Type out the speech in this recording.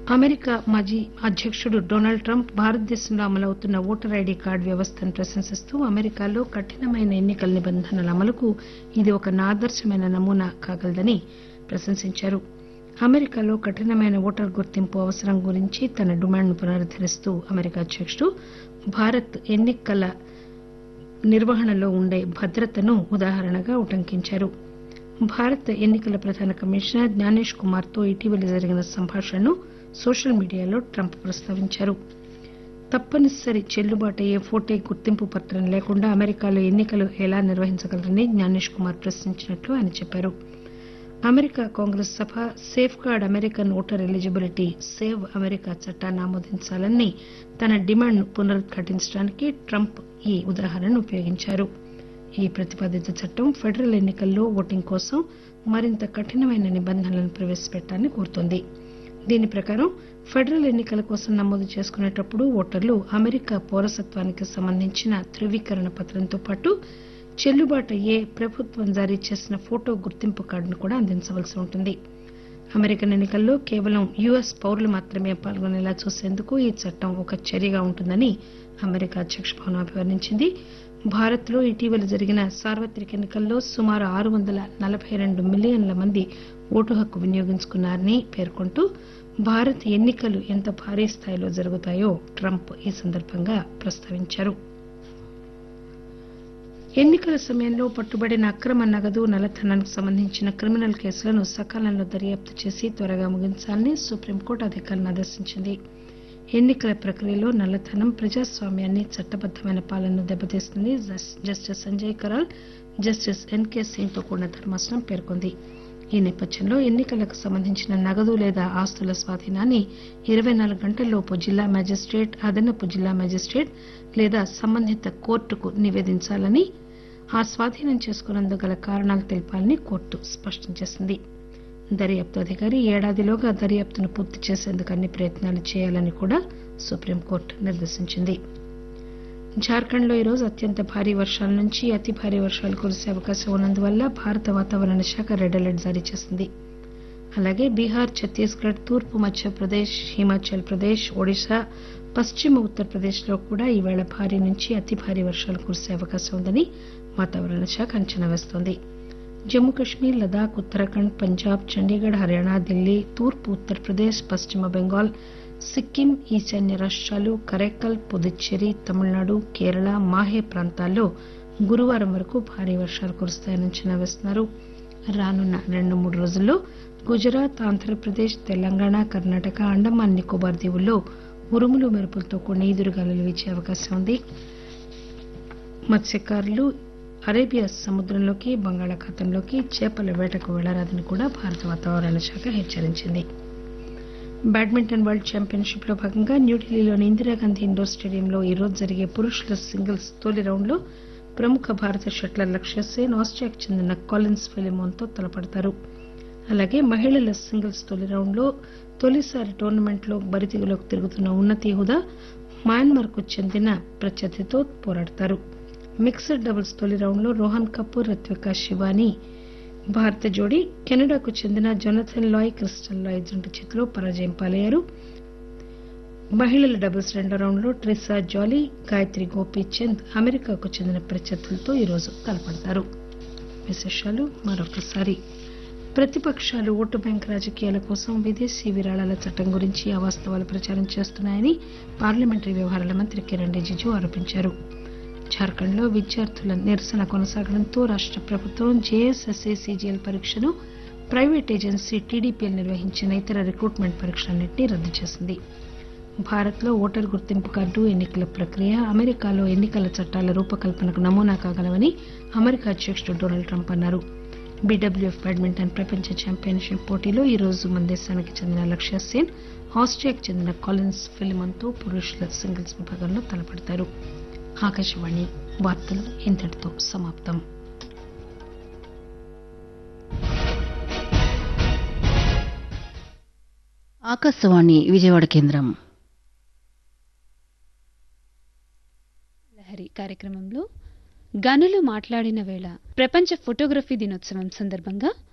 America మాజీ అధ్యకుడు Donald Trump భారతదేశంలో అమలవుతున్న ఓటర్ ఐడీ కార్డు వ్యవస్థను ప్రశంసిస్తూ అమెరికాలో కఠినమైన ఎన్నికల నిబంధనల అమలుకు ఇది ఒక ఆదర్శమైన నమూనా కాగలదని ప్రశంసించారు అమెరికాలో కఠినమైన ఓటర్ గుర్తింపు అవసరం గురించి తన డిమాండ్ను పునరుద్దరిస్తూ అమెరికా అధ్యకుడు భారత్ ఎన్నికల నిర్వహణలో ఉండే భద్రతను ఉదాహరణగా ఉటంకించారు భారత ఎన్నికల ప్రధాన కమిషనర్ జ్ఞానేష్ కుమార్ తో ఇటీవల జరిగిన సంభాషణను సోషల్ మీడియాలో ట్రంప్ ప్రస్తావించారు తప్పనిసరి చెల్లుబాటయ్యే ఫోటో గుర్తింపు పత్రం లేకుండా అమెరికాలో ఎన్నికలు ఎలా నిర్వహించగలరని జ్ఞానేష్ కుమార్ ప్రశ్నించినట్లు ఆయన చెప్పారు అమెరికా కాంగ్రెస్ సభ safeguard American voter eligibility save America చట్టాన్ని ఆమోదించాలని తన డిమాండ్ను పునరుద్ఘాటించడానికి ట్రంప్ ఈ ఉదాహరణను ఉపయోగించారు ఈ ప్రతిపాదిత చట్టం ఫెడరల్ ఎన్నికల్లో ఓటింగ్ కోసం మరింత కఠినమైన నిబంధనలను ప్రవేశపెట్టాలని కోరుతోంది దీని ప్రకారం ఫెడరల్ ఎన్నికల కోసం నమోదు చేసుకునేటప్పుడు ఓటర్లు అమెరికా పౌరసత్వానికి సంబంధించిన ధృవీకరణ పత్రంతో పాటు చెల్లుబాటు అయ్యే ప్రభుత్వం జారీ చేసిన ఫోటో గుర్తింపు కార్డును కూడా అందించవలసి ఉంటుంది అమెరికన్ ఎన్నికల్లో కేవలం యుఎస్ పౌరులు మాత్రమే పాల్గొనేలా చూసేందుకు ఈ చట్టం ఒక చర్యగా ఉంటుందని అమెరికా అధ్యక్ష భవనం అభివర్ణించింది భారత్ లో ఇటీవల జరిగిన సార్వత్రిక ఎన్నికల్లో సుమారు ఆరు వందల నలబై రెండు మిలియన్ల మంది ఓటు హక్కు వినియోగించుకున్నారని పేర్కొంటూ భారత్ ఎన్నికలు ఎంత భారీ స్థాయిలో జరుగుతాయో ట్రంప్ ఈ సందర్భంగా ప్రస్తావించారు ఎన్నికల సమయంలో పట్టుబడిన అక్రమ నగదు నల్లధనానికి సంబంధించిన క్రిమినల్ కేసులను సకాలంలో దర్యాప్తు చేసి త్వరగా ముగించాలని సుప్రీంకోర్టు అధికారులను ఆదేశించింది ఎన్నికల ప్రక్రియలో నల్లధనం ప్రజాస్వామ్యాన్ని చట్టబద్దమైన పాలనను దెబ్బతీస్తుంది justice Sanjay Karol justice NK Singh తో కూడిన ధర్మాసనం పేర్కొంది ఈ నేపథ్యంలో ఎన్నికలకు సంబంధించిన నగదు లేదా ఆస్తుల స్వాధీనాన్ని ఇరవై నాలుగు గంటల్లోపు జిల్లా మేజిస్టేట్ అదనపు జిల్లా మేజిస్టేట్ లేదా సంబంధిత కోర్టుకు నివేదించాలని ఆ స్వాధీనం చేసుకున్నందుకు గల కారణాలు తెలపాలని కోర్టు స్పష్టం చేసింది దర్యాప్తు అధికారి ఏడాదిలోగా దర్యాప్తును పూర్తి చేసేందుకు అన్ని ప్రయత్నాలు చేయాలని కూడా సుప్రీంకోర్టు నిర్దేశించింది జార్ఖండ్ లో ఈరోజు అత్యంత భారీ వర్షాల నుంచి అతి భారీ వర్షాలు కురిసే అవకాశం ఉన్నందువల్ల భారత వాతావరణ శాఖ రెడ్ అలర్ట్ జారీ చేసింది అలాగే బీహార్ ఛత్తీస్గఢ్ తూర్పు మధ్యప్రదేశ్ హిమాచల్ ప్రదేశ్ ఒడిశా పశ్చిమ ఉత్తరప్రదేశ్ లో కూడా ఈవేళ భారీ నుంచి అతి భారీ వర్షాలు కురిసే అవకాశం ఉందని వాతావరణ శాఖ అంచనా వేస్తోంది జమ్మూ కశ్మీర్ లదాఖ్ ఉత్తరాఖండ్ పంజాబ్ చండీగఢ్ హర్యానా ఢిల్లీ తూర్పు ఉత్తరప్రదేశ్ పశ్చిమ బెంగాల్ సిక్కిం ఈశాన్య రాష్టాలు కరైకల్ పుదుచ్చేరి తమిళనాడు కేరళ మాహే ప్రాంతాల్లో గురువారం వరకు భారీ వర్షాలు కురుస్తాయని అంచనా వేస్తున్నారు రానున్న రెండు మూడు రోజుల్లో గుజరాత్ ఆంధ్రప్రదేశ్ తెలంగాణ కర్ణాటక అండమాన్ నికోబార్ దీవుల్లో ఉరుములు మెరుపులతో కూడిన ఈదురుగాలులు వీచే అవకాశం ఉంది మత్స్యకారులు అరేబియా సముద్రంలోకి బంగాళాఖాతంలోకి చేపల వేటకు వెళ్లరాదని కూడా భారత వాతావరణ శాఖ హెచ్చరించింది బ్యాడ్మింటన్ వరల్డ్ ఛాంపియన్షిప్ లో భాగంగా న్యూఢిల్లీలోని ఇందిరాగాంధీ ఇండోర్ స్టేడియంలో ఈరోజు జరిగే పురుషుల సింగిల్స్ తొలి రౌండ్లో ప్రముఖ భారత షట్లర్ లక్ష్య సేన్ ఆస్ట్రియాకు చెందిన కాలిన్స్ ఫిలిమోన్ తో తలపడతారు అలాగే మహిళల సింగిల్స్ తొలి రౌండ్లో తొలిసారి టోర్నమెంట్లో బరితెగులోకి తిరుగుతున్న ఉన్నతి హుదా మయన్మార్ కు చెందిన ప్రత్యర్థితో పోరాడతారు మిక్స్డ్ డబుల్స్ తొలి రౌండ్లో రోహన్ కపూర్ రత్విక శివాని భారత జోడీ కెనడాకు చెందిన జొనథన్ లాయ్ క్రిస్టల్ లాయ్ జంట చేతిలో పరాజయం పాలయ్యారు మహిళల డబుల్స్ రెండో రౌండ్లో ట్రిసా జాలీ గాయత్రి గోపీచంద్ అమెరికాకు చెందిన ప్రత్యర్థులతో ఈరోజు తలపడతారు విశేషాలు మరొకసారి ప్రతిపక్షాలు ఓటు బ్యాంక్ రాజకీయాల కోసం విదేశీ విరాళాల చట్టం గురించి అవాస్తవాలు ప్రచారం చేస్తున్నాయని పార్లమెంటరీ వ్యవహారాల మంత్రి కిరణ్ రిజిజు ఆరోపించారు జార్ఖండ్ లో విద్యార్థుల నిరసన కొనసాగడంతో రాష్ట ప్రభుత్వం జేఎస్ఎస్ఏ సీజీఎల్ పరీక్షను ప్రైవేట్ ఏజెన్సీ టీడీపీఎల్ నిర్వహించిన ఇతర రిక్రూట్మెంట్ పరీక్షలన్నింటినీ రద్దు చేసింది భారత్ లో ఓటర్ గుర్తింపు కార్డు ఎన్నికల ప్రక్రియ అమెరికాలో ఎన్నికల చట్టాల రూపకల్పనకు నమూనా కాగలవని అమెరికా అధ్యకుడు డొనాల్డ్ ట్రంప్ అన్నారు బీడబ్ల్యూఎఫ్ బ్యాడ్మింటన్ ప్రపంచ ఛాంపియన్షిప్ పోటీలో ఈ రోజు మన దేశానికి చెందిన లక్ష్య సేన్ ఆస్ట్రియాకు చెందిన కాలిన్స్ ఫిలిమన్ తో పురుషుల సింగిల్స్ విభాగంలో తలపడతారు ఆకాశవాణి వార్తలు ఇంతటితో సమాప్తం ఆకాశవాణి విజయవాడ కేంద్రం లహరి కార్యక్రమంలో గనులు మాట్లాడిన వేళ ప్రపంచ ఫోటోగ్రఫీ దినోత్సవం సందర్భంగా